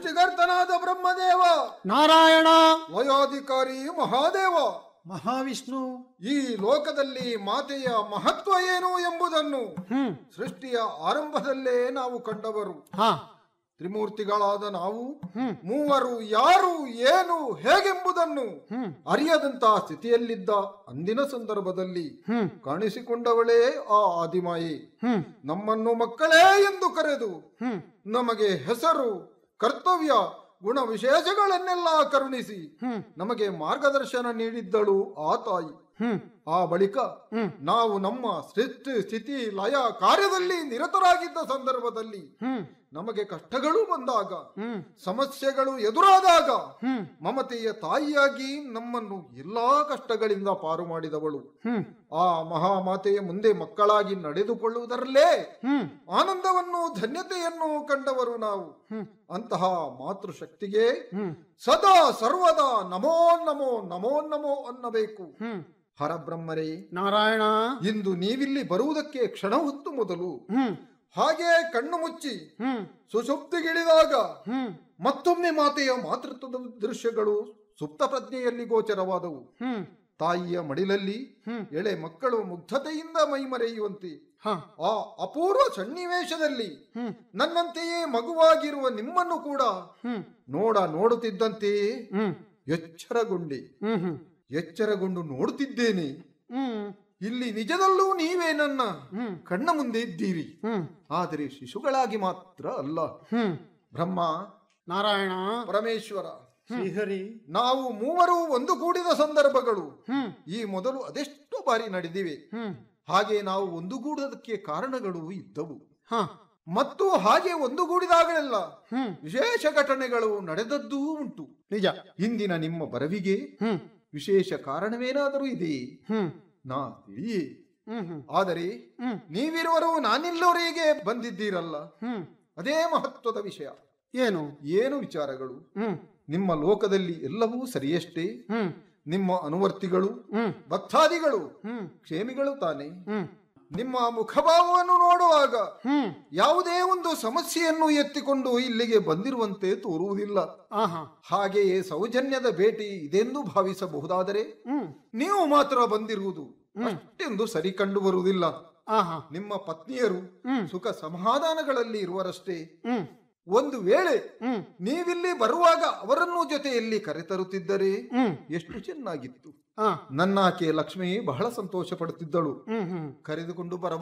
ಸೃಷ್ಟಿಕರ್ತನಾದ ಬ್ರಹ್ಮದೇವ ನಾರಾಯಣ ಲಯಾಧಿಕಾರಿ ಮಹಾದೇವ ಮಹಾವಿಷ್ಣು ಈ ಲೋಕದಲ್ಲಿ ಮಾತೆಯ ಮಹತ್ವ ಏನು ಎಂಬುದನ್ನು ಹ್ಮ್ ಸೃಷ್ಟಿಯ ಆರಂಭದಲ್ಲೇ ನಾವು ಕಂಡವರು ಹಾ ತ್ರಿಮೂರ್ತಿಗಳಾದ ನಾವು ಹ್ಮ್ ಮೂವರು ಯಾರು ಏನು ಹೇಗೆಂಬುದನ್ನು ಹ್ಮ್ ಅರಿಯದಂತಹ ಸ್ಥಿತಿಯಲ್ಲಿದ್ದ ಅಂದಿನ ಸಂದರ್ಭದಲ್ಲಿ ಹ್ಮ್ ಕಾಣಿಸಿಕೊಂಡವಳೇ ಆ ಆದಿಮಾಯಿ ಹ್ಮ್ ನಮ್ಮನ್ನು ಮಕ್ಕಳೇ ಎಂದು ಕರೆದು ಹ್ಮ್ ನಮಗೆ ಹೆಸರು ಕರ್ತವ್ಯ ಗುಣ ವಿಶೇಷಗಳನ್ನೆಲ್ಲ ಕರುಣಿಸಿ ಹ್ಮ್ ನಮಗೆ ಮಾರ್ಗದರ್ಶನ ನೀಡಿದ್ದಳು ಆ ತಾಯಿ ಹ್ಮ್ ಆ ಬಳಿಕ ಹ್ಮ್ ನಾವು ನಮ್ಮ ಸೃಷ್ಟಿ ಸ್ಥಿತಿ ಲಯ ಕಾರ್ಯದಲ್ಲಿ ನಿರತರಾಗಿದ್ದ ಸಂದರ್ಭದಲ್ಲಿ ಹ್ಮ್ ನಮಗೆ ಕಷ್ಟಗಳು ಬಂದಾಗ ಹ್ಮ್ ಸಮಸ್ಯೆಗಳು ಎದುರಾದಾಗ ಹ್ಮ್ ಮಮತೆಯ ತಾಯಿಯಾಗಿ ನಮ್ಮನ್ನು ಎಲ್ಲಾ ಕಷ್ಟಗಳಿಂದ ಪಾರು ಮಾಡಿದವಳು ಹ್ಮ್ ಆ ಮಹಾಮಾತೆಯ ಮುಂದೆ ಮಕ್ಕಳಾಗಿ ನಡೆದುಕೊಳ್ಳುವುದರಲ್ಲೇ ಹ್ಮ್ ಆನಂದವನ್ನು ಧನ್ಯತೆಯನ್ನು ಕಂಡವರು ನಾವು ಹ್ಮ್ ಅಂತಹ ಮಾತೃಶಕ್ತಿಗೆ ಹ್ಮ್ ಸದಾ ಸರ್ವದಾ ನಮೋ ನಮೋ ನಮೋ ನಮೋ ಅನ್ನಬೇಕು ಹ್ಮ್ ಹರಬ್ರಹ್ಮರೇ ನಾರಾಯಣ ಇಂದು ನೀವಿಲ್ಲಿ ಬರುವುದಕ್ಕೆ ಕ್ಷಣ ಹೊತ್ತು ಮೊದಲು ಹ್ಮ್ ಹಾಗೆ ಕಣ್ಣು ಮುಚ್ಚಿ ಹ್ಮ್ ಸುಷುಪ್ತಿಗಿಳಿದಾಗ ಹ್ಮ್ ಮತ್ತೊಮ್ಮೆ ಮಾತೆಯ ಮಾತೃತ್ವದ ದೃಶ್ಯಗಳು ಸುಪ್ತ ಪ್ರಜ್ಞೆಯಲ್ಲಿ ಗೋಚರವಾದವು ಹ್ಮ್ ತಾಯಿಯ ಮಡಿಲಲ್ಲಿ ಹ್ಮ್ ಎಳೆ ಮಕ್ಕಳು ಮುಗ್ಧತೆಯಿಂದ ಮೈಮರೆಯುವಂತೆ ಹಾ ಆ ಅಪೂರ್ವ ಸನ್ನಿವೇಶದಲ್ಲಿ ಹ್ಮ್ ನನ್ನಂತೆಯೇ ಮಗುವಾಗಿರುವ ನಿಮ್ಮನ್ನು ಕೂಡ ಹ್ಮ್ ನೋಡ ನೋಡುತ್ತಿದ್ದಂತೆಯೇ ಹ್ಮ್ ಎಚ್ಚರಗೊಂಡೆ ಹ್ಮ್ ಹ್ಮ್ ಎಚ್ಚರಗೊಂಡು ನೋಡುತ್ತಿದ್ದೇನೆ ಹ್ಮ್ ಇಲ್ಲಿ ನಿಜದಲ್ಲೂ ನೀವೇ ನನ್ನ ಹ್ಮ್ ಕಣ್ಣ ಮುಂದೆ ಇದ್ದೀರಿ ಹ್ಮ್ ಆದರೆ ಶಿಶುಗಳಾಗಿ ಮಾತ್ರ ಅಲ್ಲ ಹ್ಮ್ ಬ್ರಹ್ಮ ನಾರಾಯಣ ಪರಮೇಶ್ವರ ಶ್ರೀಹರಿ ನಾವು ಮೂವರು ಒಂದು ಕೂಡಿದ ಸಂದರ್ಭಗಳು ಹ್ಮ್ ಈ ಮೊದಲು ಅದೆಷ್ಟು ಬಾರಿ ನಡೆದಿವೆ ಹ್ಮ್ ಹಾಗೆ ನಾವು ಒಂದುಗೂಡೋದಕ್ಕೆ ಕಾರಣಗಳು ಇದ್ದವು ಹಾ ಮತ್ತು ಹಾಗೆ ಒಂದುಗೂಡಿದಾಗಲೆಲ್ಲ ಹ್ಮ್ ವಿಶೇಷ ಘಟನೆಗಳು ನಡೆದದ್ದೂ ಉಂಟು ನಿಜ ಇಂದಿನ ನಿಮ್ಮ ಬರವಿಗೆ ಹ್ಮ್ ವಿಶೇಷ ಕಾರಣವೇನಾದರೂ ಇದೆಯೇ ಹ್ಮ್ ನಾ ತಿಳಿಯೇ ಹ್ಮ್ ಹ್ಮ್ ಆದರೆ ಹ್ಮ್ ನೀವಿರುವರು ನಾನಿಲ್ಲವರಿಗೆ ಬಂದಿದ್ದೀರಲ್ಲ ಹ್ಮ್ ಅದೇ ಮಹತ್ವದ ವಿಷಯ ಏನು ಏನು ವಿಚಾರಗಳು ಹ್ಮ್ ನಿಮ್ಮ ಲೋಕದಲ್ಲಿ ಎಲ್ಲವೂ ಸರಿಯಷ್ಟೇ ಹ್ಮ್ ನಿಮ್ಮ ಅನುವರ್ತಿಗಳು ಹ್ಮ್ ಭಕ್ತಾದಿಗಳು ಹ್ಮ್ ಕ್ಷೇಮಿಗಳು ತಾನೆ ಹ್ಮ್ ನಿಮ್ಮ ಮುಖಭಾವವನ್ನು ನೋಡುವಾಗ ಹ್ಮ್ ಯಾವುದೇ ಒಂದು ಸಮಸ್ಯೆಯನ್ನು ಎತ್ತಿಕೊಂಡು ಇಲ್ಲಿಗೆ ಬಂದಿರುವಂತೆ ತೋರುವುದಿಲ್ಲ ಆಹಾ ಹಾಗೆಯೇ ಸೌಜನ್ಯದ ಭೇಟಿ ಇದೆಂದು ಭಾವಿಸಬಹುದಾದರೆ ಹ್ಮ್ ನೀವು ಮಾತ್ರ ಬಂದಿರುವುದು ಅಷ್ಟೆಂದು ಸರಿ ಕಂಡು ಬರುವುದಿಲ್ಲ ಆಹಾ ನಿಮ್ಮ ಪತ್ನಿಯರು ಹ್ಮ್ ಸುಖ ಸಮಾಧಾನಗಳಲ್ಲಿ ಇರುವರಷ್ಟೇ ಹ್ಮ್ ಒಂದು ವೇಳೆ ಹ್ಮ್ ನೀವಿಲ್ಲಿ ಬರುವಾಗ ಅವರನ್ನು ಜೊತೆಯಲ್ಲಿ ಕರೆತರುತ್ತಿದ್ದರೆ ಹ್ಮ್ ಎಷ್ಟು ಚೆನ್ನಾಗಿತ್ತು ಆ ನನ್ನಾಕೆ ಲಕ್ಷ್ಮಿ ಬಹಳ ಸಂತೋಷ ಪಡುತ್ತಿದ್ದಳು ಹ್ಮ್ ಹ್ಮ್ ಕರೆದುಕೊಂಡು ಬರ